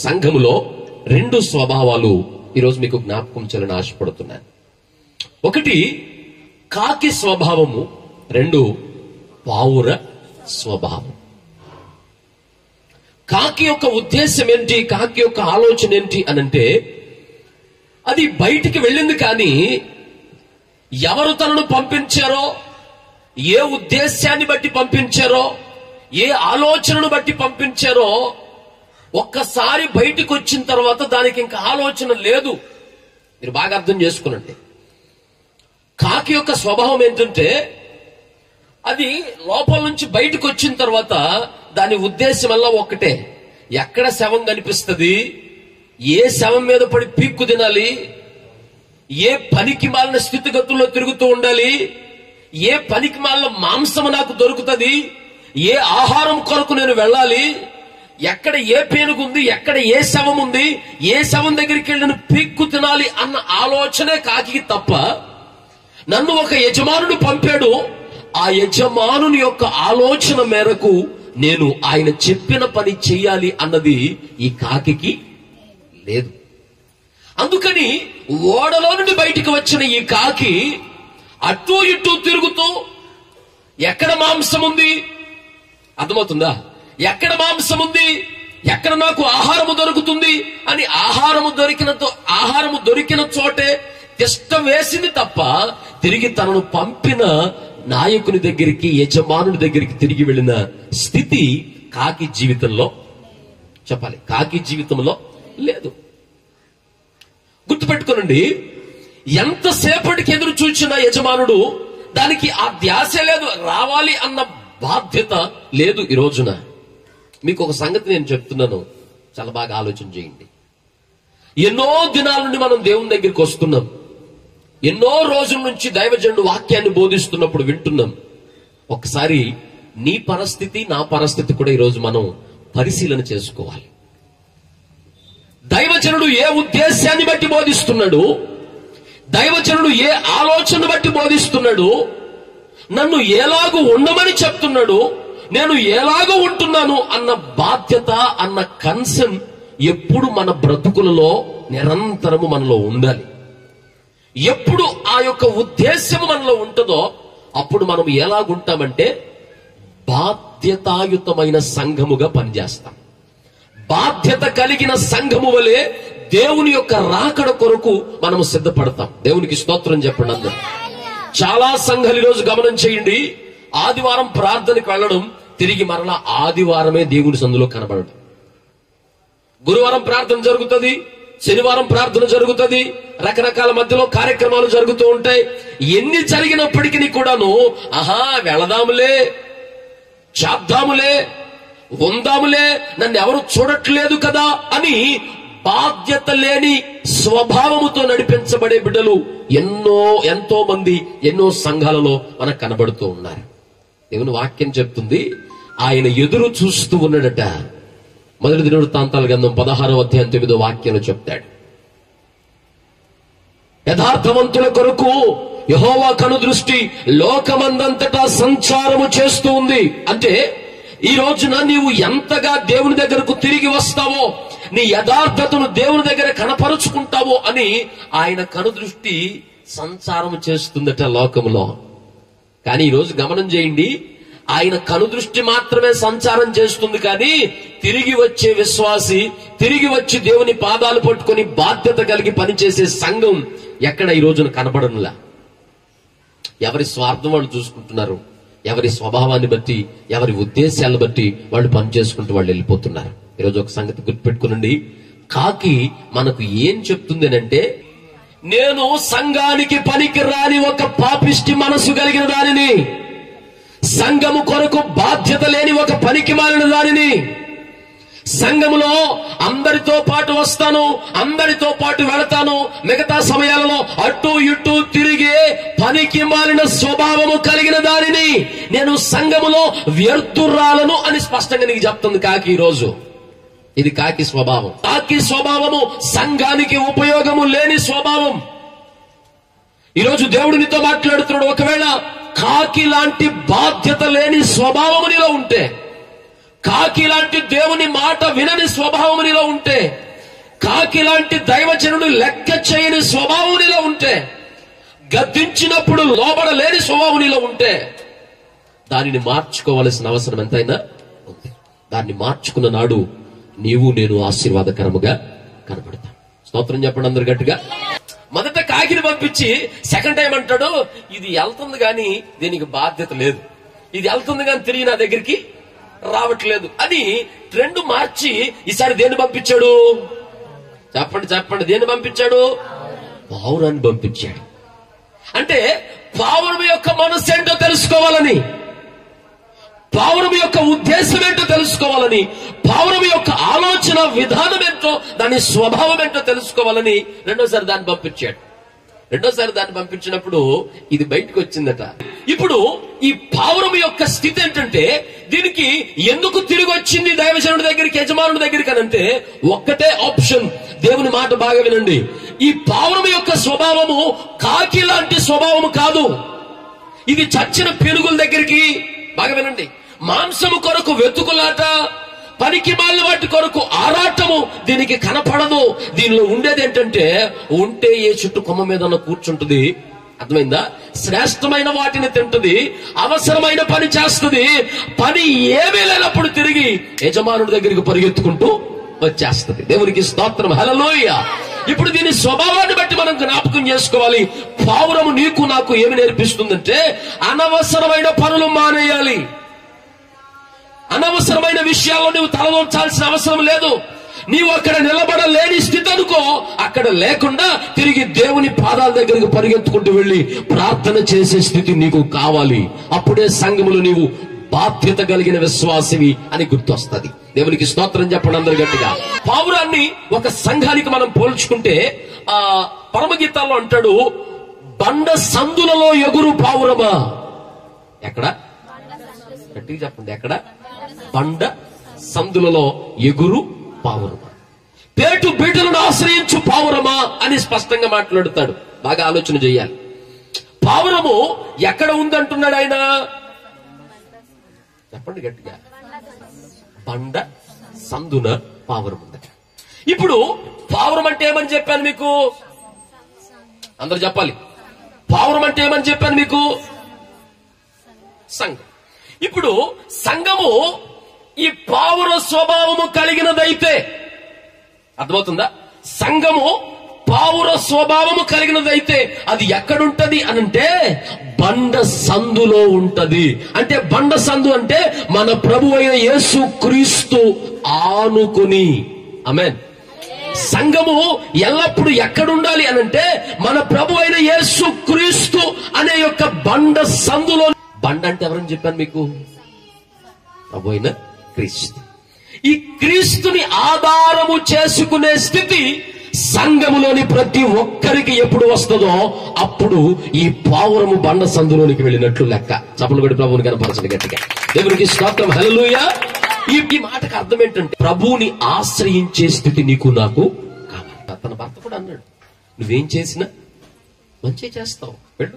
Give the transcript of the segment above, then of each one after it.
సంఘములో రెండు స్వభావాలు ఈరోజు మీకు జ్ఞాపకం చేయాలని ఆశపడుతున్నాను ఒకటి కాకి స్వభావము రెండు పావుర స్వభావం కాకి యొక్క ఉద్దేశం ఏంటి కాకి యొక్క ఆలోచన ఏంటి అనంటే అది బయటికి వెళ్ళింది కానీ ఎవరు తనను పంపించారో ఏ ఉద్దేశాన్ని బట్టి పంపించారో ఏ ఆలోచనను బట్టి పంపించారో ఒక్కసారి బయటికి వచ్చిన తర్వాత దానికి ఇంకా ఆలోచన లేదు మీరు బాగా అర్థం చేసుకునండి కాకి యొక్క స్వభావం ఏంటంటే అది లోపల నుంచి బయటకు వచ్చిన తర్వాత దాని ఉద్దేశం వల్ల ఒక్కటే ఎక్కడ శవం కనిపిస్తుంది ఏ శవం మీద పడి పీక్కు తినాలి ఏ పనికి మాలిన స్థితిగతుల్లో తిరుగుతూ ఉండాలి ఏ పనికి మాలిన మాంసం నాకు దొరుకుతుంది ఏ ఆహారం కొరకు నేను వెళ్ళాలి ఎక్కడ ఏ పేనుగు ఉంది ఎక్కడ ఏ శవం ఉంది ఏ శవం దగ్గరికి వెళ్ళి నేను పీక్కు తినాలి అన్న ఆలోచనే కాకి తప్ప నన్ను ఒక యజమానుడు పంపాడు ఆ యజమానుని యొక్క ఆలోచన మేరకు నేను ఆయన చెప్పిన పని చెయ్యాలి అన్నది ఈ కాకికి లేదు అందుకని ఓడలో నుండి బయటికి వచ్చిన ఈ కాకి అటు ఇటు తిరుగుతూ ఎక్కడ మాంసం ఉంది అర్థమవుతుందా ఎక్కడ మాంసం ఉంది ఎక్కడ నాకు ఆహారము దొరుకుతుంది అని ఆహారము దొరికిన తో- ఆహారము దొరికిన చోటే తిష్ట వేసింది తప్ప తిరిగి తనను పంపిన నాయకుని దగ్గరికి యజమానుని దగ్గరికి తిరిగి వెళ్ళిన స్థితి కాకి జీవితంలో చెప్పాలి కాకి జీవితంలో లేదు గుర్తుపెట్టుకోనండి ఎంతసేపటికి ఎదురు చూచిన యజమానుడు దానికి ఆ ధ్యాస లేదు రావాలి అన్న బాధ్యత లేదు ఈ రోజున మీకు ఒక సంగతి నేను చెప్తున్నాను చాలా బాగా ఆలోచన చేయండి ఎన్నో దినాల నుండి మనం దేవుని దగ్గరికి వస్తున్నాం ఎన్నో రోజుల నుంచి దైవజనుడు వాక్యాన్ని బోధిస్తున్నప్పుడు వింటున్నాం ఒకసారి నీ పరిస్థితి నా పరిస్థితి కూడా ఈరోజు మనం పరిశీలన చేసుకోవాలి దైవజనుడు ఏ ఉద్దేశాన్ని బట్టి బోధిస్తున్నాడు దైవజనుడు ఏ ఆలోచన బట్టి బోధిస్తున్నాడు నన్ను ఎలాగూ ఉండమని చెప్తున్నాడు నేను ఎలాగో ఉంటున్నాను అన్న బాధ్యత అన్న కన్సర్న్ ఎప్పుడు మన బ్రతుకులలో నిరంతరము మనలో ఉండాలి ఎప్పుడు ఆ యొక్క ఉద్దేశం మనలో ఉంటుందో అప్పుడు మనం ఎలాగుంటామంటే బాధ్యతాయుతమైన సంఘముగా పనిచేస్తాం బాధ్యత కలిగిన సంఘము వలె దేవుని యొక్క రాకడ కొరకు మనము సిద్ధపడతాం దేవునికి స్తోత్రం చెప్పండి అందరూ చాలా సంఘాలు ఈరోజు గమనం చేయండి ఆదివారం ప్రార్థనకి వెళ్ళడం తిరిగి మరలా ఆదివారమే దేవుని సందులో కనబడడం గురువారం ప్రార్థన జరుగుతుంది శనివారం ప్రార్థన జరుగుతుంది రకరకాల మధ్యలో కార్యక్రమాలు జరుగుతూ ఉంటాయి ఎన్ని జరిగినప్పటికీ కూడాను ఆహా వెళదాములే చేద్దాములే ఉందాములే నన్ను ఎవరు చూడట్లేదు కదా అని బాధ్యత లేని స్వభావముతో నడిపించబడే బిడ్డలు ఎన్నో ఎంతో మంది ఎన్నో సంఘాలలో మనకు కనబడుతూ ఉన్నారు దేవుని వాక్యం చెప్తుంది ఆయన ఎదురు చూస్తూ ఉన్నాడట మొదటి దినుడు తాంతాల గంధం పదహారో అధ్యాయం తొమ్మిదో వాక్యంలో చెప్తాడు యథార్థవంతుల కొరకు యహోవా కను దృష్టి లోకమందంతటా సంచారము చేస్తూ ఉంది అంటే ఈ రోజున నీవు ఎంతగా దేవుని దగ్గరకు తిరిగి వస్తావో నీ యథార్థతను దేవుని దగ్గర కనపరుచుకుంటావో అని ఆయన కనుదృష్టి సంచారం చేస్తుందట లోకములో కానీ ఈ రోజు గమనం చేయండి ఆయన కనుదృష్టి మాత్రమే సంచారం చేస్తుంది కానీ తిరిగి వచ్చే విశ్వాసి తిరిగి వచ్చి దేవుని పాదాలు పట్టుకొని బాధ్యత కలిగి పనిచేసే సంఘం ఎక్కడ ఈ రోజున కనబడనులా ఎవరి స్వార్థం వాళ్ళు చూసుకుంటున్నారు ఎవరి స్వభావాన్ని బట్టి ఎవరి ఉద్దేశాలను బట్టి వాళ్ళు పనిచేసుకుంటూ వాళ్ళు వెళ్ళిపోతున్నారు ఈరోజు ఒక సంగతి గుర్తుపెట్టుకునండి కాకి మనకు ఏం చెప్తుంది అంటే నేను సంఘానికి పనికి రాని ఒక పాపిష్టి మనసు కలిగిన దానిని సంఘము కొరకు బాధ్యత లేని ఒక పనికి మాలిన దానిని సంఘములో అందరితో పాటు వస్తాను అందరితో పాటు వెళతాను మిగతా సమయాలలో అటు ఇటు తిరిగే పనికి మాలిన స్వభావము కలిగిన దానిని నేను సంఘములో వ్యర్థురాలను అని స్పష్టంగా నీకు చెప్తుంది కాకి ఈ రోజు ఇది కాకి స్వభావం కాకి స్వభావము సంఘానికి ఉపయోగము లేని స్వభావం ఈరోజు దేవుడు నీతో మాట్లాడుతున్నాడు ఒకవేళ కాకి లాంటి బాధ్యత లేని స్వభావము నీలో ఉంటే కాకి లాంటి దేవుని మాట వినని స్వభావం నీలో ఉంటే కాకి లాంటి దైవజనుడు లెక్క చేయని స్వభావం నీలో ఉంటే గద్దించినప్పుడు లోబడలేని స్వభావం నీలో ఉంటే దానిని మార్చుకోవలసిన అవసరం ఎంతైనా ఉంది దాన్ని మార్చుకున్న నాడు నీవు నేను ఆశీర్వాదకరముగా కనబడతాం స్తోత్రం చెప్పండి అందరు గట్టిగా మొదట కాకిని పంపించి సెకండ్ టైం అంటాడు ఇది వెళ్తుంది కానీ దీనికి బాధ్యత లేదు ఇది వెళ్తుంది కానీ తిరిగి నా దగ్గరికి రావట్లేదు అని ట్రెండ్ మార్చి ఈసారి దేన్ని పంపించాడు చెప్పండి చెప్పండి దేన్ని పంపించాడు పావురాన్ని పంపించాడు అంటే పావురం యొక్క మనస్సు ఏంటో తెలుసుకోవాలని పావురం యొక్క ఉద్దేశం ఏంటో తెలుసుకోవాలని పావురం యొక్క ఆలోచన విధానం ఏంటో దాని స్వభావం ఏంటో తెలుసుకోవాలని రెండోసారి దాన్ని పంపించాడు రెండోసారి దాన్ని పంపించినప్పుడు ఇది బయటకు వచ్చిందట ఇప్పుడు ఈ పావురం యొక్క స్థితి ఏంటంటే దీనికి ఎందుకు తిరిగి వచ్చింది దైవజనుడి దగ్గరికి యజమానుడి దగ్గరికి అనంటే ఒక్కటే ఆప్షన్ దేవుని మాట బాగా వినండి ఈ పావురం యొక్క స్వభావము కాకి లాంటి స్వభావము కాదు ఇది చచ్చిన పెరుగుల దగ్గరికి బాగా వినండి మాంసము కొరకు వెతుకులాట పనికి మాలిన వాటి కొరకు ఆరాటము దీనికి కనపడదు దీనిలో ఉండేది ఏంటంటే ఉంటే ఏ చుట్టూ కొమ్మ మీద కూర్చుంటుంది అర్థమైందా శ్రేష్టమైన వాటిని తింటుంది అవసరమైన పని చేస్తుంది పని ఏమీ లేనప్పుడు తిరిగి యజమానుడి దగ్గరికి పరిగెత్తుకుంటూ వచ్చేస్తుంది దేవునికి స్తోత్రం హలలోయ ఇప్పుడు దీని స్వభావాన్ని బట్టి మనం జ్ఞాపకం చేసుకోవాలి పావురము నీకు నాకు ఏమి నేర్పిస్తుందంటే అనవసరమైన పనులు మానేయాలి అనవసరమైన విషయాల్లో నువ్వు తలదోచాల్సిన అవసరం లేదు నీవు అక్కడ నిలబడలేని స్థితి అనుకో అక్కడ లేకుండా తిరిగి దేవుని పాదాల దగ్గరికి పరిగెత్తుకుంటూ వెళ్ళి ప్రార్థన చేసే స్థితి నీకు కావాలి అప్పుడే సంఘములు నీవు బాధ్యత కలిగిన విశ్వాసివి అని గుర్తొస్తుంది దేవునికి స్తోత్రం చెప్పండి అందరు గట్టిగా పావురాన్ని ఒక సంఘానికి మనం పోల్చుకుంటే ఆ పరమగీతాల్లో అంటాడు బండ సందులలో ఎగురు పావురమా ఎక్కడ గట్టిగా చెప్పండి ఎక్కడ బండ సందులలో ఎగురు పావురమా పేటు బీటలను ఆశ్రయించు పావురమా అని స్పష్టంగా మాట్లాడుతాడు బాగా ఆలోచన చేయాలి పావురము ఎక్కడ ఉందంటున్నాడు ఆయన చెప్పండి గట్టిగా బండ సందున పావురం ఉంది ఇప్పుడు పావురం అంటే ఏమని చెప్పాను మీకు అందరు చెప్పాలి పావురం అంటే ఏమని చెప్పాను మీకు సంఘం ఇప్పుడు సంఘము ఈ పావుర స్వభావము కలిగినదైతే అర్థమవుతుందా సంఘము పావుర స్వభావము కలిగినదైతే అది ఎక్కడుంటది అనంటే బండ సందులో ఉంటది అంటే బండ సందు అంటే మన ప్రభు అయిన యేసు క్రీస్తు ఆనుకుని అమెన్ సంఘము ఎల్లప్పుడూ ఎక్కడుండాలి అనంటే మన ప్రభు అయిన యేసు క్రీస్తు అనే యొక్క బండ సందులో బండ అంటే ఎవరని చెప్పాను మీకు ప్రభు అయిన క్రీస్తు ఈ క్రీస్తుని ఆధారము చేసుకునే స్థితి సంఘములోని ప్రతి ఒక్కరికి ఎప్పుడు వస్తుందో అప్పుడు ఈ పావురము బండ సందులోనికి వెళ్ళినట్లు లెక్క చప్పలు కొడి ప్రభువుని కనపరచండి గట్టిగా దేవునికి స్తోత్రం హల్లెలూయా ఈ ఈ మాటకు అర్థం ఏంటంటే ప్రభువుని ఆశ్రయించే స్థితి నీకు నాకు కావాలి తన భర్త కూడా అన్నాడు నువ్వేం చేసినా మంచి చేస్తావు వెళ్ళు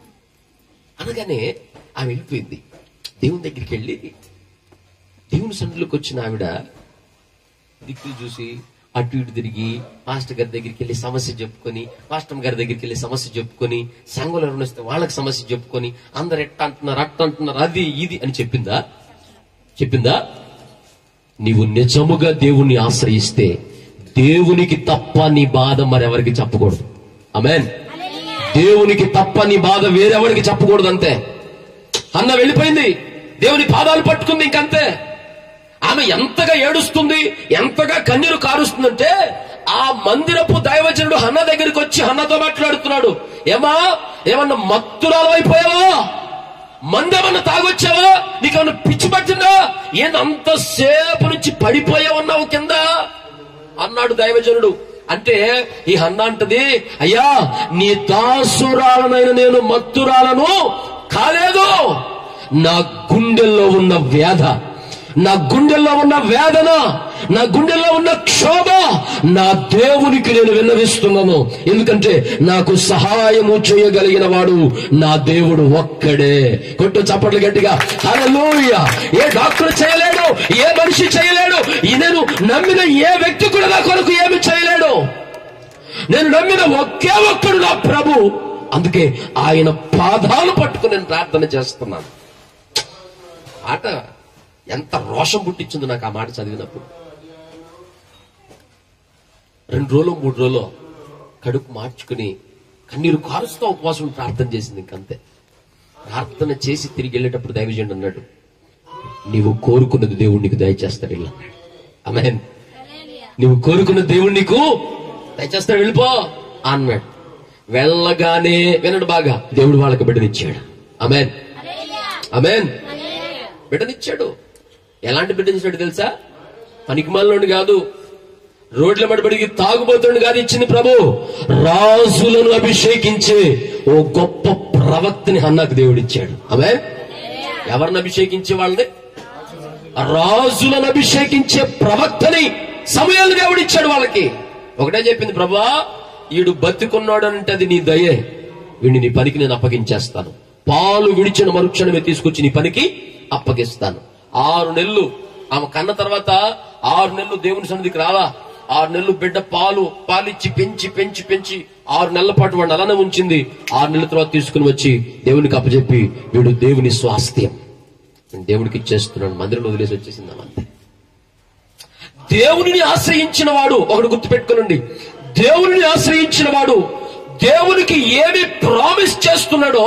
అనగానే ఆమె వెళ్ళిపోయింది దేవుని దగ్గరికి వెళ్ళి దేవుని సన్నిధిలోకి వచ్చిన ఆవిడ దిక్కులు చూసి అటు ఇటు తిరిగి మాస్టర్ గారి దగ్గరికి వెళ్ళి సమస్య చెప్పుకొని మాస్టర్ గారి దగ్గరికి వెళ్ళి సమస్య చెప్పుకొని సంఘంలో ఎవరైనా వస్తే వాళ్ళకి సమస్య చెప్పుకొని అందరు ఎట్ట అంటున్నారు అట్ట అంటున్నారు అది ఇది అని చెప్పిందా చెప్పిందా నీవు నిజముగా దేవుణ్ణి ఆశ్రయిస్తే దేవునికి తప్ప నీ బాధ మరెవరికి చెప్పకూడదు అమెన్ దేవునికి తప్ప నీ బాధ వేరెవరికి చెప్పకూడదు అంతే అన్న వెళ్ళిపోయింది దేవుని పాదాలు పట్టుకుంది ఇంకంతే ఆమె ఎంతగా ఏడుస్తుంది ఎంతగా కన్నీరు కారుస్తుందంటే ఆ మందిరపు దైవజనుడు హన్న దగ్గరికి వచ్చి హన్నతో మాట్లాడుతున్నాడు ఏమా ఏమన్నా మత్తురాలు అయిపోయావా మందేమన్నా తాగొచ్చావా నీకేమన్నా పిచ్చి పట్టిందా ఏందంతసేపు నుంచి పడిపోయావన్నావు కింద అన్నాడు దైవజనుడు అంటే ఈ హన్న అంటది అయ్యా నీ దాసురాలనైన నేను మత్తురాలను కాలేదు నా గుండెల్లో ఉన్న వ్యాధ నా గుండెల్లో ఉన్న వేదన నా గుండెల్లో ఉన్న క్షోభ నా దేవునికి నేను విన్నవిస్తున్నాను ఎందుకంటే నాకు సహాయము చేయగలిగిన వాడు నా దేవుడు ఒక్కడే కొట్టు చప్పట్లు గట్టిగా హల్లెలూయా ఏ డాక్టర్ చేయలేడు ఏ మనిషి చేయలేడు ఈ నేను నమ్మిన ఏ వ్యక్తి కూడా నా కొరకు ఏమి చేయలేడు నేను నమ్మిన ఒకే ఒక్కడు నా ప్రభు అందుకే ఆయన పాదాలు పట్టుకుని నేను ప్రార్థన చేస్తున్నాను ఆట ఎంత రోషం పుట్టించింది నాకు ఆ మాట చదివినప్పుడు రెండు రోజులు మూడు రోజులు కడుపు మార్చుకుని కన్నీరు కారుస్తూ ఉపవాసం ఉండి ప్రార్థన చేసింది ఇంకంతే ప్రార్థన చేసి తిరిగి వెళ్ళేటప్పుడు దైవజండి అన్నాడు నీవు కోరుకున్నది దేవుడు నీకు దయచేస్తాడు ఇలా అమెన్ నువ్వు కోరుకున్న దేవుడు నీకు దయచేస్తాడు వెళ్ళిపో అన్నాడు వెళ్ళగానే వినడు బాగా దేవుడు వాళ్ళకి బిడ్డనిచ్చాడు అమెన్ అమెన్ బిడ్డనిచ్చాడు ఎలాంటి బిడ్డనిచ్చాడు తెలుసా పనికిమాలోని కాదు రోడ్ల మడబడికి తాగుబోతుండు కాదు ఇచ్చింది ప్రభు రాజులను అభిషేకించే ఓ గొప్ప ప్రవక్తని హన్నాకు దేవుడిచ్చాడు ఆమె ఎవరిని అభిషేకించే వాళ్ళని రాజులను అభిషేకించే ప్రవక్తని సమయాలు దేవుడిచ్చాడు వాళ్ళకి ఒకటే చెప్పింది ప్రభా ఈడు బతికున్నాడు అంటే అది నీ దయే వీడిని నీ పనికి నేను అప్పగించేస్తాను పాలు విడిచిన మరుక్షణమే తీసుకొచ్చి నీ పనికి అప్పగిస్తాను ఆరు నెలలు ఆమె కన్న తర్వాత ఆరు నెలలు దేవుని సన్నిధికి రావా ఆరు నెలలు బిడ్డ పాలు పాలిచ్చి పెంచి పెంచి పెంచి ఆరు నెలల పాటు వాడిని అలానే ఉంచింది ఆరు నెలల తర్వాత తీసుకుని వచ్చి దేవునికి అప్పచెప్పి వీడు దేవుని స్వాస్థ్యం నేను దేవుడికి ఇచ్చేస్తున్నాను మందిరంలో వదిలేసి వచ్చేసింది అంతే దేవునిని ఆశ్రయించిన వాడు ఒకడు గుర్తుపెట్టుకోనండి దేవునిని ఆశ్రయించిన వాడు దేవునికి ఏమి ప్రామిస్ చేస్తున్నాడో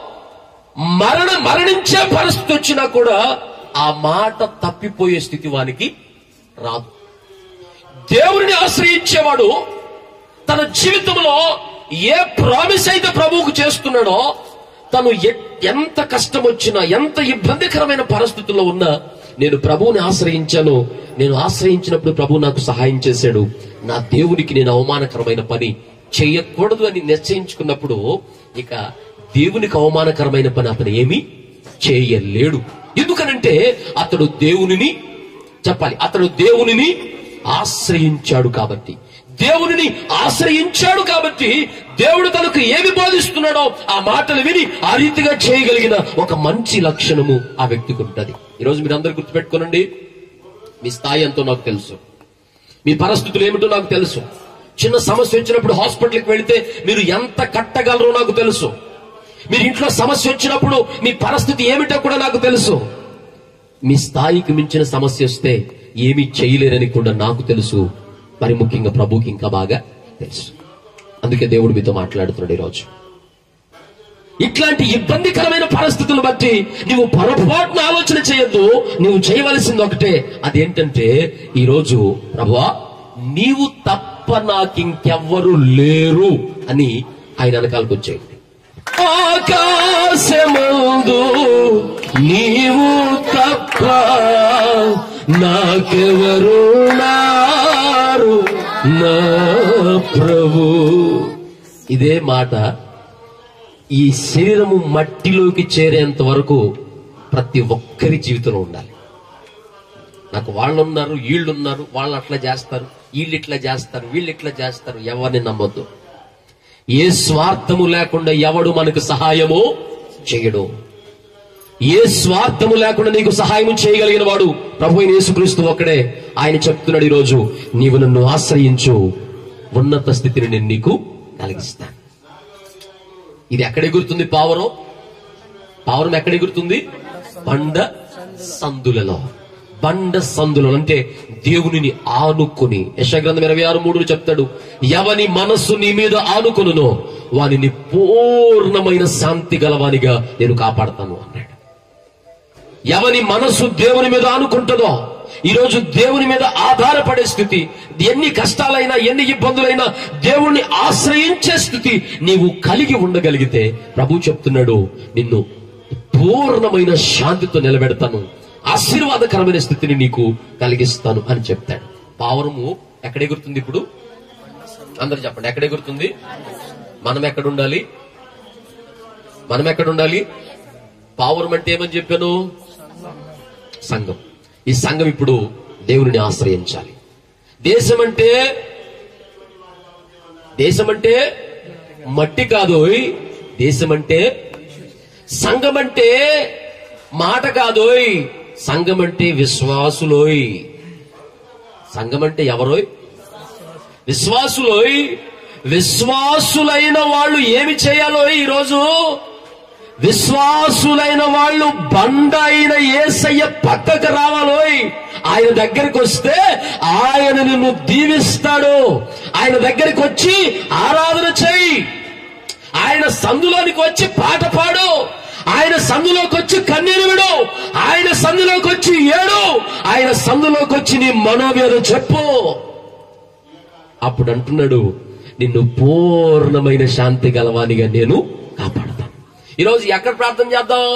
మరణ మరణించే పరిస్థితి వచ్చినా కూడా ఆ మాట తప్పిపోయే స్థితి వానికి రాదు దేవుడిని ఆశ్రయించేవాడు తన జీవితంలో ఏ ప్రామిస్ అయితే ప్రభువుకు చేస్తున్నాడో తను ఎ- ఎంత కష్టం వచ్చినా ఎంత ఇబ్బందికరమైన పరిస్థితుల్లో ఉన్నా నేను ప్రభువుని ఆశ్రయించాను నేను ఆశ్రయించినప్పుడు ప్రభు నాకు సహాయం చేశాడు నా దేవునికి నేను అవమానకరమైన పని చేయకూడదు అని నిశ్చయించుకున్నప్పుడు ఇక దేవునికి అవమానకరమైన పని అతను ఏమీ చేయలేడు ఎందుకనంటే అతడు దేవునిని చెప్పాలి అతడు దేవునిని ఆశ్రయించాడు కాబట్టి దేవునిని ఆశ్రయించాడు కాబట్టి దేవుడు తనకు ఏమి బోధిస్తున్నాడో ఆ మాటలు విని ఆ రీతిగా చేయగలిగిన ఒక మంచి లక్షణము ఆ వ్యక్తికి ఉంటది ఈరోజు మీరు అందరు గుర్తుపెట్టుకోనండి మీ స్థాయి ఎంతో నాకు తెలుసు మీ పరిస్థితులు ఏమిటో నాకు తెలుసు చిన్న సమస్య వచ్చినప్పుడు హాస్పిటల్కి వెళితే మీరు ఎంత కట్టగలరో నాకు తెలుసు మీరు ఇంట్లో సమస్య వచ్చినప్పుడు మీ పరిస్థితి ఏమిటో కూడా నాకు తెలుసు మీ స్థాయికి మించిన సమస్య వస్తే ఏమీ చేయలేరని కూడా నాకు తెలుసు మరి ముఖ్యంగా ప్రభుకి ఇంకా బాగా తెలుసు అందుకే దేవుడు మీతో మాట్లాడుతున్నాడు ఈరోజు ఇట్లాంటి ఇబ్బందికరమైన పరిస్థితులను బట్టి నువ్వు పొరపాటున ఆలోచన చేయొద్దు నువ్వు చేయవలసింది ఒకటే అదేంటంటే ఈరోజు ప్రభువా నీవు తప్ప నాకింకెవ్వరు లేరు అని ఆయన వెనకాలకు వచ్చేయండి ఆకాశమందు నీవు తప్ప నాకెవరు నారు నా ప్రభు ఇదే మాట ఈ శరీరము మట్టిలోకి చేరేంత వరకు ప్రతి ఒక్కరి జీవితంలో ఉండాలి నాకు వాళ్ళు ఉన్నారు వీళ్ళు ఉన్నారు వాళ్ళు అట్లా చేస్తారు వీళ్ళు ఇట్లా చేస్తారు వీళ్ళు ఇట్లా చేస్తారు ఎవరిని నమ్మొద్దు ఏ స్వార్థము లేకుండా ఎవడు మనకు సహాయము చేయడు ఏ స్వార్థము లేకుండా నీకు సహాయం చేయగలిగిన వాడు ప్రభు అయిన యేసుక్రీస్తు ఒక్కడే ఆయన చెప్తున్నాడు ఈరోజు నీవు నన్ను ఆశ్రయించు ఉన్నత స్థితిని నేను నీకు కలిగిస్తాను ఇది ఎక్కడ ఎగురుతుంది పావరం పావరం ఎక్కడ ఎగురుతుంది బండ సందులలో బండ సందులలో అంటే దేవునిని ఆనుకుని యశగ్రంథం ఇరవై ఆరు మూడు చెప్తాడు ఎవని మనస్సు నీ మీద ఆనుకునునో వానిని పూర్ణమైన శాంతి గలవానిగా నేను కాపాడతాను అన్నాడు ఎవని మనస్సు దేవుని మీద ఆనుకుంటుందో ఈరోజు దేవుని మీద ఆధారపడే స్థితి ఎన్ని కష్టాలైనా ఎన్ని ఇబ్బందులైనా దేవుణ్ణి ఆశ్రయించే స్థితి నీవు కలిగి ఉండగలిగితే ప్రభు చెప్తున్నాడు నిన్ను పూర్ణమైన శాంతితో నిలబెడతాను ఆశీర్వాదకరమైన స్థితిని నీకు కలిగిస్తాను అని చెప్తాడు పావరము ఎక్కడ ఎగురుతుంది ఇప్పుడు అందరు చెప్పండి ఎక్కడ ఎగురుతుంది మనం ఎక్కడ ఉండాలి మనం ఎక్కడ ఉండాలి పావురం అంటే ఏమని చెప్పాను సంఘం ఈ సంఘం ఇప్పుడు దేవుని ఆశ్రయించాలి దేశం అంటే దేశం అంటే మట్టి కాదు దేశం అంటే సంఘం అంటే మాట కాదోయ్ సంఘం అంటే విశ్వాసులోయ్ సంఘం అంటే ఎవరోయ్ విశ్వాసులోయ్ విశ్వాసులైన వాళ్ళు ఏమి చేయాలో ఈరోజు విశ్వాసులైన వాళ్ళు బండ అయిన ఏసయ్య పక్కకు రావాలోయ్ ఆయన దగ్గరికి వస్తే ఆయన నిన్ను దీవిస్తాడు ఆయన దగ్గరికి వచ్చి ఆరాధన చేయి ఆయన సందులోనికి వచ్చి పాట పాడు ఆయన సందులోకి వచ్చి కన్నీరు విడు ఆయన సందులోకి వచ్చి ఏడు ఆయన సందులోకి వచ్చి నీ మనోవేద చెప్పు అప్పుడు అంటున్నాడు నిన్ను పూర్ణమైన శాంతి గలవానిగా నేను కాపాడతాను ఈరోజు ఎక్కడ ప్రార్థన చేద్దాం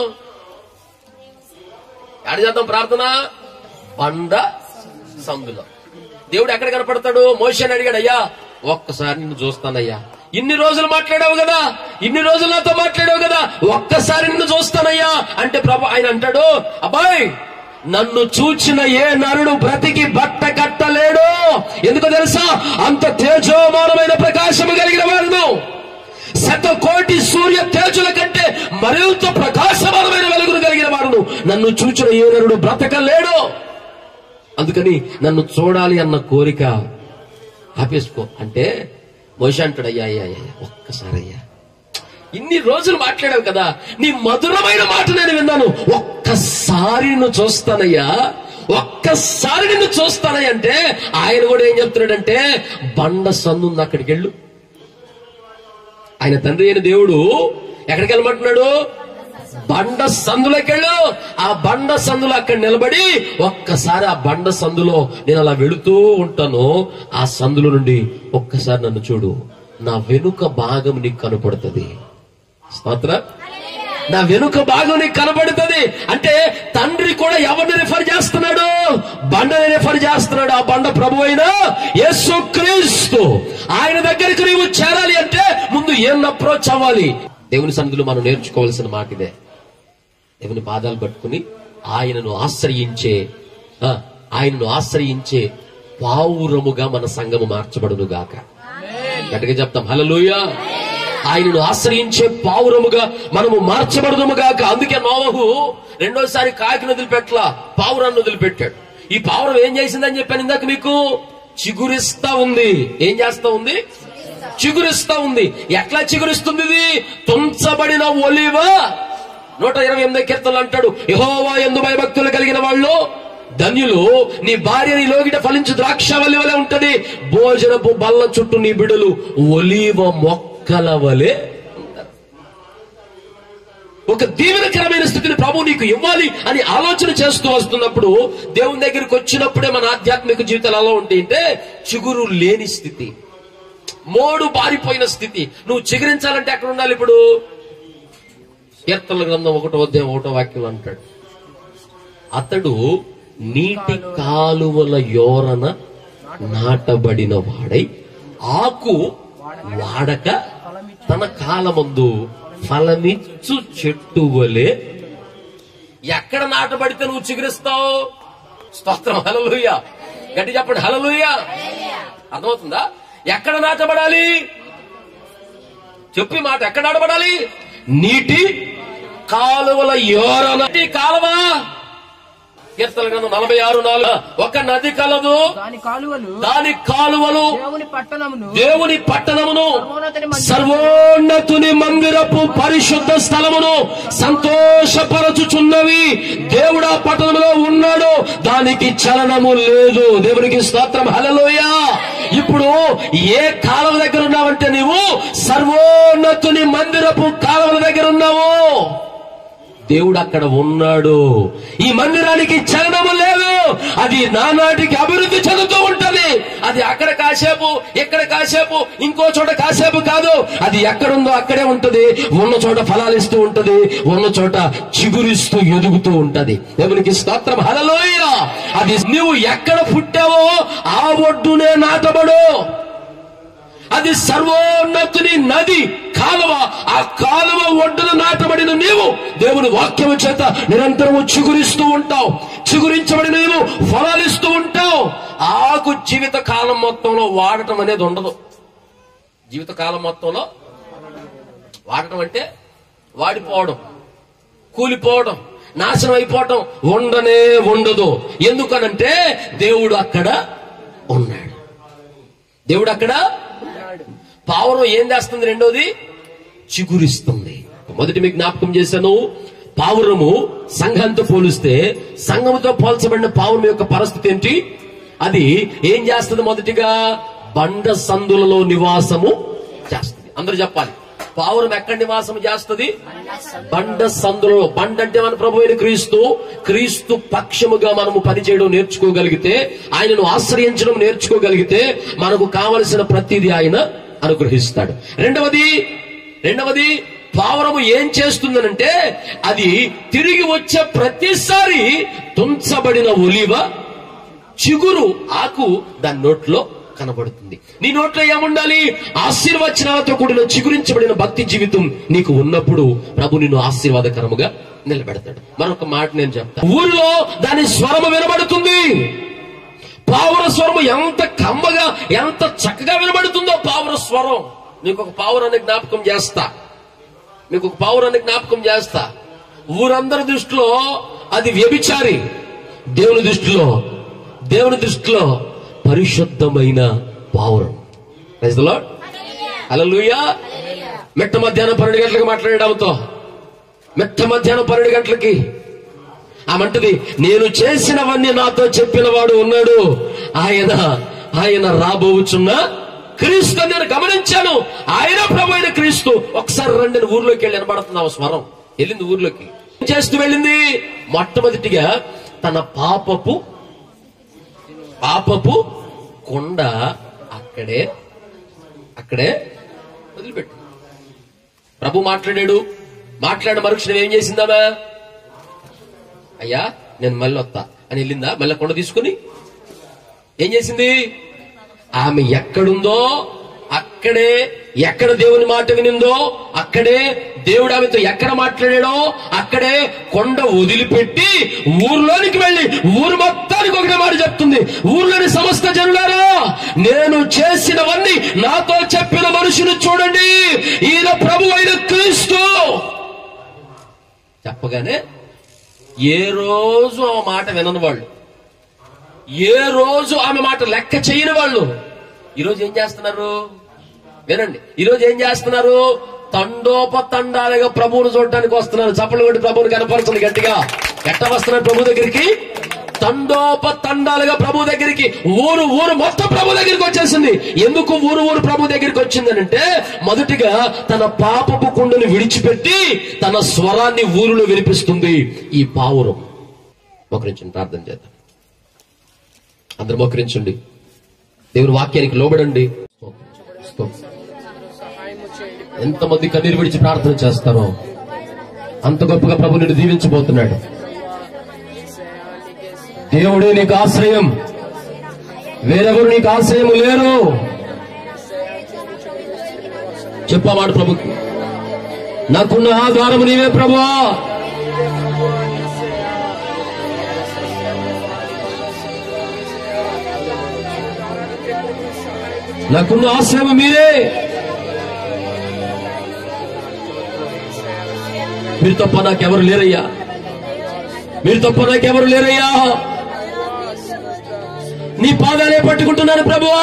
ఎక్కడ చేద్దాం ప్రార్థన బండ సందులో దేవుడు ఎక్కడ కనపడతాడు మోషన్ అడిగాడు అయ్యా ఒక్కసారి నిన్ను చూస్తానయ్యా ఇన్ని రోజులు మాట్లాడావు కదా ఇన్ని రోజులు నాతో మాట్లాడావు కదా ఒక్కసారి నిన్ను చూస్తానయ్యా అంటే ప్రభు ఆయన అంటాడు అబ్బాయ్ నన్ను చూచిన ఏ నరుడు బ్రతికి బట్ట కట్టలేడు ఎందుకో తెలుసా అంత తేజోమానమైన ప్రకాశము కలిగిన వాడును శత కోటి సూర్య తేజుల కంటే మరింత ప్రకాశమానమైన వెలుగును కలిగిన వాడును నన్ను చూచిన ఏ నరుడు బ్రతకలేడు అందుకని నన్ను చూడాలి అన్న కోరిక ఆపేసుకో అంటే మోష అంటాడు అయ్యా అయ్యా అయ్యా ఒక్కసారి అయ్యా ఇన్ని రోజులు మాట్లాడావు కదా నీ మధురమైన మాట నేను విన్నాను ఒక్కసారి నిన్ను చూస్తానయ్యా ఒక్కసారి నిన్ను చూస్తానయ్య అంటే ఆయన కూడా ఏం చెప్తున్నాడంటే బండ సందుంది అక్కడికి వెళ్ళు ఆయన తండ్రి అయిన దేవుడు ఎక్కడికి వెళ్ళమంటున్నాడు బండ సందులోకెళ్ళు ఆ బండ సందులో అక్కడ నిలబడి ఒక్కసారి ఆ బండ సందులో నేను అలా వెళుతూ ఉంటాను ఆ సందులో నుండి ఒక్కసారి నన్ను చూడు నా వెనుక భాగం నీకు కనపడుతుంది స్తోత్ర నా వెనుక భాగం నీకు కనబడుతుంది అంటే తండ్రి కూడా ఎవరిని రిఫర్ చేస్తున్నాడు బండని రిఫర్ చేస్తున్నాడు ఆ బండ ప్రభు అయిన యేసు క్రీస్తు ఆయన దగ్గరికి నీవు చేరాలి అంటే ముందు ఏం అప్రోచ్ అవ్వాలి దేవుని సన్నిధిలో మనం నేర్చుకోవాల్సిన మాట ఇదే దేవుని పాదాలు పట్టుకుని ఆయనను ఆశ్రయించే ఆ, ఆయనను ఆశ్రయించే పావురముగా మన సంఘము మార్చబడును గాక గట్టిగా చెప్తాం హలలుయ ఆయనను ఆశ్రయించే పావురముగా మనము మార్చబడదుము గాక అందుకే నోవహు రెండోసారి కాకిని వదిలిపెట్ల పావురాన్ని వదిలిపెట్టాడు ఈ పావురం ఏం చేసిందని చెప్పాను ఇందాక మీకు చిగురిస్తా ఉంది ఏం చేస్తా ఉంది చిగురిస్తా ఉంది ఎట్లా చిగురిస్తుంది ఇది తుంచబడిన ఒలివ నూట ఇరవై ఎనిమిది కీర్తనలు అంటాడు యహోవా ఎందు భయభక్తులు కలిగిన వాళ్ళు ధన్యులు నీ భార్య నీ లోగిట ఫలించు ద్రాక్షవల్లి వలె ఉంటది భోజనపు బల్ల చుట్టూ నీ బిడలు ఒలీవ మొక్కల వలె ఉంటారు. ఒక దీవెనకరమైన స్థితిని ప్రభు నీకు ఇవ్వాలి అని ఆలోచన చేస్తూ వస్తున్నప్పుడు దేవుని దగ్గరికి వచ్చినప్పుడే మన ఆధ్యాత్మిక జీవితాలు ఎలా ఉంటాయంటే చిగురు లేని స్థితి మోడు బారిపోయిన స్థితి నువ్వు చిగురించాలంటే ఎక్కడ ఉండాలి ఇప్పుడు కీర్తనల గ్రంథం ఒకటో అధ్యాయం ఒకటో వాక్యం అంటాడు అతడు నీటి కాలువల యోరన నాటబడిన వాడై ఆకు వాడక తన కాలమందు ఫలమిచ్చు చెట్టు వలె ఎక్కడ నాటబడితే నువ్వు చిగురిస్తావు స్తోత్రం హలలుయ గట్టి చెప్పండి హలలుయ అర్థమవుతుందా ఎక్కడ నాటబడాలి చెప్పి మాట ఎక్కడ నాటబడాలి నీటి కాలువల యోరన నీటి కాలువ కీర్తన గ్రంథం నలభై ఆరు నాలుగు ఒక నది కలదు దాని కాలువలు దాని కాలువలు దేవుని పట్టణమును దేవుని పట్టణమును సర్వోన్నతుని మందిరమును సర్వోన్నతుని మందిరపు పరిశుద్ధ స్థలమును సంతోషపరచుచున్నవి దేవుడు ఆ పట్టణంలో ఉన్నాడు దానికి చలనము లేదు దేవునికి స్తోత్రం హలలోయ ఇప్పుడు ఏ కాలువ దగ్గర ఉన్నావంటే నీవు సర్వోన్నతుని మందిరపు కాలువల దగ్గర ఉన్నావు దేవుడు అక్కడ ఉన్నాడు ఈ మందిరానికి చలనము లేదు అది నానాటికి అభివృద్ధి చెందుతూ ఉంటది అది అక్కడ కాసేపు ఇక్కడ కాసేపు ఇంకో చోట కాసేపు కాదు అది ఎక్కడుందో అక్కడే ఉంటది ఉన్న చోట ఫలాలు ఇస్తూ ఉంటది ఉన్న చోట చిగురిస్తూ ఎదుగుతూ ఉంటది దేవునికి స్తోత్రం హలలోయ అది నువ్వు ఎక్కడ పుట్టావో ఆ ఒడ్డునే నాటబడు అది సర్వోన్నతుని నది కాలువ ఆ కాలువ ఒడ్డున నాటబడిన నీవు దేవుని వాక్యము చేత నిరంతరము చిగురిస్తూ ఉంటావు చిగురించబడినవి ఫలాలిస్తూ ఉంటావు ఆకు జీవిత కాలం మొత్తంలో వాడటం అనేది ఉండదు జీవిత కాలం మొత్తంలో వాడటం అంటే వాడిపోవడం కూలిపోవడం నాశనం అయిపోవటం ఉండనే ఉండదు ఎందుకనంటే దేవుడు అక్కడ ఉన్నాడు దేవుడు అక్కడ పావురం ఏం చేస్తుంది రెండోది చిగురిస్తుంది మొదటి మీకు జ్ఞాపకం చేశాను పావురము సంఘంతో పోలిస్తే సంఘముతో పోల్చబడిన పావురం యొక్క పరిస్థితి ఏంటి అది ఏం చేస్తుంది మొదటిగా బండ సందులలో నివాసము చేస్తుంది అందరూ చెప్పాలి పావురం ఎక్కడ నివాసం చేస్తుంది బండ సందులలో బండ అంటే మన ప్రభు అయిన క్రీస్తు క్రీస్తు పక్షముగా మనము పనిచేయడం నేర్చుకోగలిగితే ఆయనను ఆశ్రయించడం నేర్చుకోగలిగితే మనకు కావలసిన ప్రతిదీ ఆయన అనుగ్రహిస్తాడు రెండవది రెండవది పావురము ఏం చేస్తుందనంటే అది తిరిగి వచ్చే ప్రతిసారి తుంచబడిన ఒలివ చిగురు ఆకు దాని నోట్లో కనబడుతుంది నీ నోట్లో ఏముండాలి ఆశీర్వచనాలతో కూడిన చిగురించబడిన భక్తి జీవితం నీకు ఉన్నప్పుడు ప్రభు నిన్ను ఆశీర్వాదకరముగా నిలబెడతాడు మరొక మాట నేను చెప్తా ఊరిలో దాని స్వరము వినబడుతుంది పావుర స్వరము ఎంత కమ్మగా ఎంత చక్కగా వినబడుతుందో పావుర స్వరం మీకు ఒక పావురాన్ని జ్ఞాపకం చేస్తా మీకు ఒక పావురాన్ని జ్ఞాపకం చేస్తా ఊరందరి దృష్టిలో అది వ్యభిచారి దేవుని దృష్టిలో దేవుని దృష్టిలో పరిశుద్ధమైన పావురం అలలుయా మెట్ట మధ్యాహ్నం పన్నెండు గంటలకు మాట్లాడడంతో మెట్ట మధ్యాహ్నం పన్నెండు గంటలకి ఆమంటది నేను చేసినవన్నీ నాతో చెప్పిన వాడు ఉన్నాడు ఆయన ఆయన రాబోచున్న క్రీస్తు అని నేను గమనించాను ఆయన ప్రభు అయిన క్రీస్తు ఒకసారి రండి అని ఊర్లోకి వెళ్ళి వినబడుతుంది ఆ స్వరం వెళ్ళింది ఊర్లోకి ఏం చేస్తూ వెళ్ళింది మొట్టమొదటిగా తన పాపపు పాపపు కొండ అక్కడే అక్కడే వదిలిపెట్టు ప్రభు మాట్లాడాడు మాట్లాడిన మరుక్షణం ఏం చేసిందామా అయ్యా నేను మళ్ళీ వస్తా అని వెళ్ళిందా మళ్ళీ కొండ తీసుకుని ఏం చేసింది ఆమె ఎక్కడుందో అక్కడే ఎక్కడ దేవుని మాట వినిందో అక్కడే దేవుడు ఆమెతో ఎక్కడ మాట్లాడాడో అక్కడే కొండ వదిలిపెట్టి ఊర్లోనికి వెళ్ళి ఊరు మొత్తానికి ఒకటే మాట చెప్తుంది ఊర్లోని సమస్త జనులారా నేను చేసినవన్నీ నాతో చెప్పిన మనుషులు చూడండి ఈయన ప్రభు అయిన క్రీస్తు చెప్పగానే ఏ రోజు ఆ మాట వినని వాళ్ళు ఏ రోజు ఆమె మాట లెక్క చేయని వాళ్ళు ఈరోజు ఏం చేస్తున్నారు వినండి ఈరోజు ఏం చేస్తున్నారు తండోపతండాలుగా ప్రభువును చూడటానికి వస్తున్నారు చప్పలు కొట్టి ప్రభువుని కనపరచండి గట్టిగా ఎట్ట వస్తున్నారు ప్రభు దగ్గరికి తండోపతండాలుగా ప్రభు దగ్గరికి ఊరు ఊరు మొత్తం ప్రభు దగ్గరికి వచ్చేసింది ఎందుకు ఊరు ఊరు ప్రభు దగ్గరికి వచ్చిందనంటే మొదటిగా తన పాపపు కుండను విడిచిపెట్టి తన స్వరాన్ని ఊరిలో వినిపిస్తుంది ఈ పావురం మోకరించండి ప్రార్థన చేద్దాం అందరూ మోకరించండి దేవుని వాక్యానికి లోబడండి స్తోత్రం. ఎంతమంది కన్నీరు విడిచి ప్రార్థన చేస్తారో అంత గొప్పగా ప్రభు నిన్ను దీవించబోతున్నాడు దేవుడే నీకు ఆశ్రయం వేరెవరు నీకు ఆశ్రయం లేరు చెప్పమాట ప్రభుకి నాకున్న ఆధారము నీవే ప్రభా నాకున్న ఆశ్రయం మీరే మీరు తప్ప నాకెవరు లేరయ్యా మీరు తప్ప నాకెవరు లేరయ్యా నీ పాదాలే పట్టుకుంటున్నాను ప్రభువా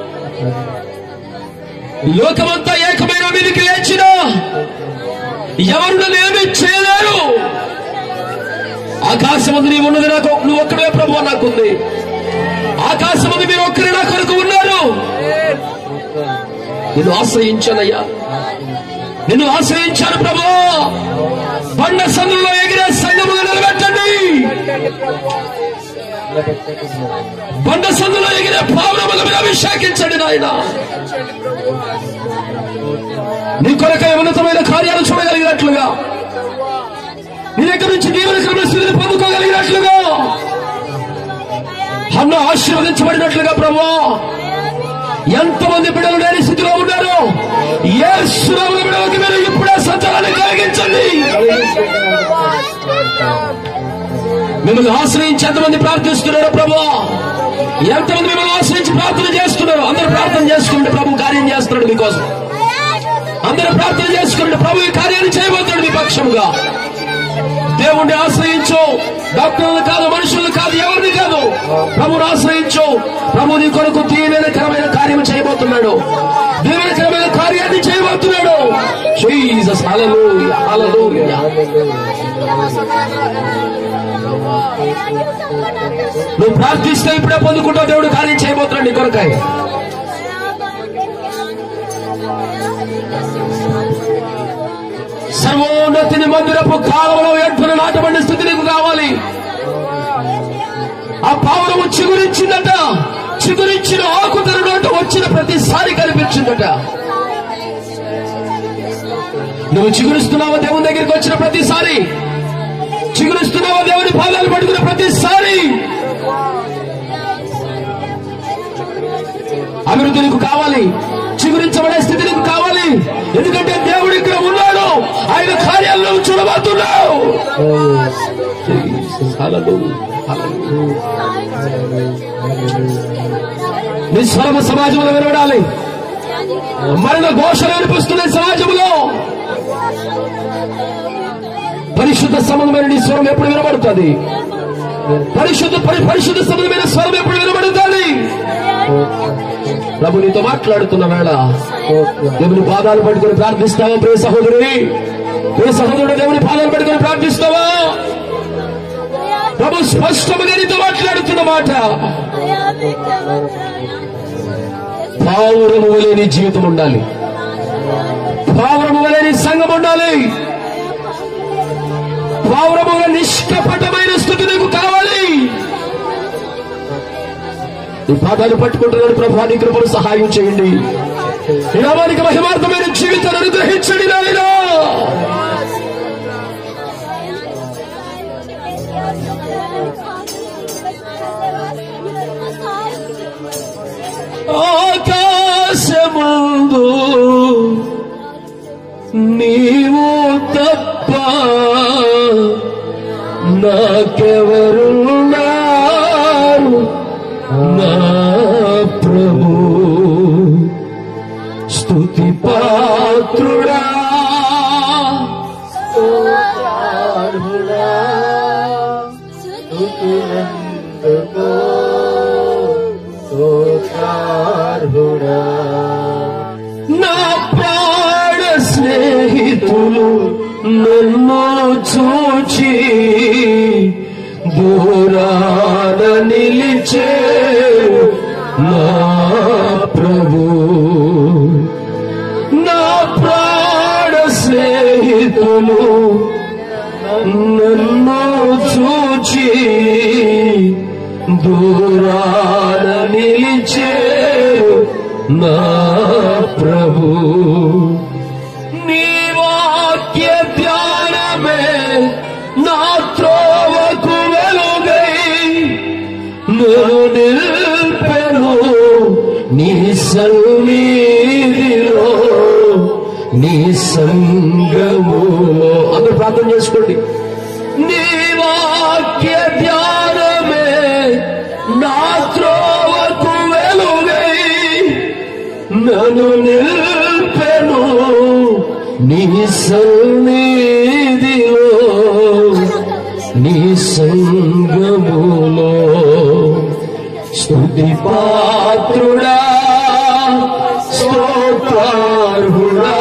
లోకమంతా ఏకమైన మీదకి లేచిన ఎవరు నన్ను ఏమీ చేయలేరు ఆకాశమందు నీవు ఉన్నది నాకు నువ్వు ఒక్కడే ప్రభు నాకుంది ఆకాశమందు మీరు ఒక్కరే నా కొరకు ఉన్నారు నిన్ను ఆశ్రయించానయ్యా నిన్ను ఆశ్రయించాను ప్రభు బండ సందులో ఎగిరే సంగముగా నిలబెట్టండి బండ సందులో ఎగిరే పావురముగా మీరు అభిషేకించండి నాయన నీ కొరకై ఉన్నతమైన కార్యాలు చూడగలిగినట్లుగా నీ దగ్గర నుంచి దేవుని క్రమ స్థితిని పొందుకోగలిగినట్లుగా అన్న ఆశీర్వదించబడినట్లుగా ప్రభు ఎంతమంది బిడ్డలు లేని స్థితిలో ఉన్నారు ఏ సురముల బిడ్డలకి మీరు ఇప్పుడే సంచారాన్ని కలిగించండి మిమ్మల్ని ఆశ్రయించి ఎంతమంది ప్రార్థిస్తున్నారో ప్రభు ఎంతమంది మిమ్మల్ని ఆశ్రయించి ప్రార్థన చేస్తున్నారు అందరూ ప్రార్థన చేసుకుంటే ప్రభు కార్యం చేస్తున్నాడు మీకోసం అందరూ ప్రార్థన చేసుకుంటే ప్రభు ఈ కార్యాన్ని చేయబోతున్నాడు మీ పక్షముగా దేవుణ్ణి ఆశ్రయించు డాక్టర్లు కాదు మనుషులు కాదు ఎవరిని కాదు ప్రభుని ఆశ్రయించు ప్రభు నీ కొరకు దీవెనకరమైన కార్యం చేయబోతున్నాడు దీవెనకరమైన కార్యాన్ని చేయబోతున్నాడు జీసస్ హల్లెలూయా హల్లెలూయా నువ్వు ప్రార్థిస్తే ఇప్పుడే పొందుకుంటావు దేవుడు కార్యం చేయబోతున్నాడు నీ కొరకాయ సర్వోన్నతిని మందిరపు కాలంలో ఎడ్పున నాటబడిన స్థితి నీకు కావాలి ఆ పావురము చిగురించిందట చిగురించిన ఆకు తన నోట వచ్చిన ప్రతిసారి కనిపించిందట నువ్వు చిగురిస్తున్నావా దేవుని దగ్గరికి వచ్చిన ప్రతిసారి చిగురిస్తున్నావా దేవుని పాదాలు పట్టుకున్న ప్రతిసారి అభివృద్ధి నీకు కావాలి చిగురించబడే స్థితి నీకు కావాలి ఎందుకంటే దేవుడు ఇక్కడ ఉన్నాడు ఆయన కార్యాలను చూడబోతున్నావు నీ స్వరమ సమాజంలో వినబడాలి మరణ ఘోషలు వినిపిస్తున్న సమాజంలో పరిశుద్ధ సంబంధమైన నీ స్వరం ఎప్పుడు వినబడుతుంది పరిశుద్ధ పరి- పరిశుద్ధ సంబంధమైన స్వరం ఎప్పుడు వినబడుతుంది ప్రభు నీతో మాట్లాడుతున్న వేళ దేవుని పాదాలు పట్టుకుని ప్రార్థిస్తావా ప్రియ సహోదరి ప్రియ సహోదరుడు దేవుని పాదాలు పట్టుకుని ప్రార్థిస్తావా ప్రభు స్పష్టంగా నీతో మాట్లాడుతున్న మాట పావురము వలె నీ జీవితం ఉండాలి పావురము వలె నీ సంఘం ఉండాలి పావురము వలె నిష్కపటమైన స్థితి నీకు కావాలి ఈ పాదాలు పట్టుకుంటున్నాడు ప్రభా నీ కృపను సహాయం చేయండి ఈ నామానికి మహిమార్థమైన జీవితాన్ని అనుగ్రహించండి నాయనా ఆకాశమందు నీవు తప్ప నాకెవరున్నారు నా ప్రభు స్తుతి పాత్రుడా నా ప్రాణ స్నేహితులు నన్ను చూచి దూరాన నిలిచే నా ప్రభు నా ప్రాణ స్నేహితులు నన్ను చూచి దూరాన నిలిచే నా ప్రభు నీ వాక్య ధ్యానమే నా త్రోవకు వెలుగై నన్ను నిల్పెను నీ సన్నిధిలో నీ సంగములో అందరూ ప్రార్థన చేసుకోండి నీ వాక్య ధ్యానమే నా త్రోవకు వెలుగై నన్ను నిల్పెను నీ సన్నిధిలో నీ సంగములో స్తుతి పాత్రుడా స్తోత్రార్హుడా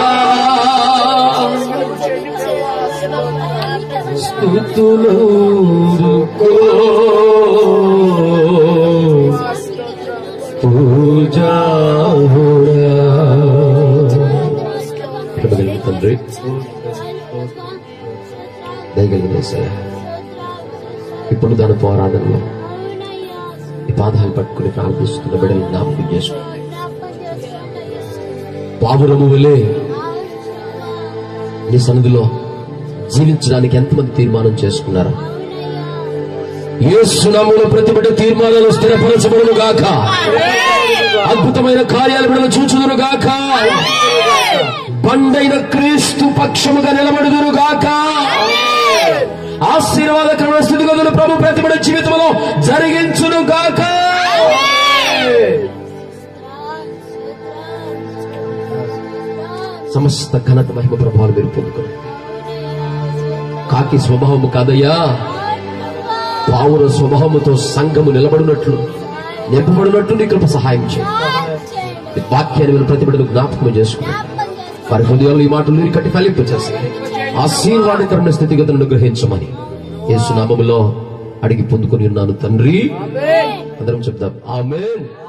స్తుతులుకో పూజాహుడా కృపగలిగిన తండ్రి దయగలిగిన యేసయ్య, ఇప్పుడు దాని పోరాటంలో ఈ పాదాలు పట్టుకుని ప్రార్థిస్తున్న బిడ్డలు జ్ఞాపకం చేసుకోండి పావురము వలె నీ సన్నిధిలో జీవించడానికి ఎంతమంది తీర్మానం చేసుకున్నారు ఏ సునాములో ప్రతి బిడ్డ తీర్మానాలు స్థిరపరచబడును గాక అద్భుతమైన కార్యాలు బిడ్డలు చూచుదురు గాక బండైన క్రీస్తు పక్షముగా నిలబడుదురు గాక ఆశీర్వాదకరమైన స్థితిగతులు ప్రభు ప్రతిబడి జీవితంలో జరిగించును గాక సమస్త ఘనత మహిమ ప్రభావాలు మీరు పొందుకోండి కాకి స్వభావము కాదయ్యా పావుల స్వభావముతో సంఘము నిలబడినట్లు నింపబడినట్లు నీ కృప సహాయం చేయి ఈ వాక్యాన్ని మీరు ప్రతిబిడలు జ్ఞాపకం చేసుకుని వారి హృదయాలు ఈ మాటలు నీరు కట్టి ఫలింపచేసి ఆశీర్వాదకరమైన స్థితిగతులను గ్రహించమని యేసునామములో అడిగి పొందుకొని ఉన్నాను తండ్రి అందరం చెప్దాం ఆమెన్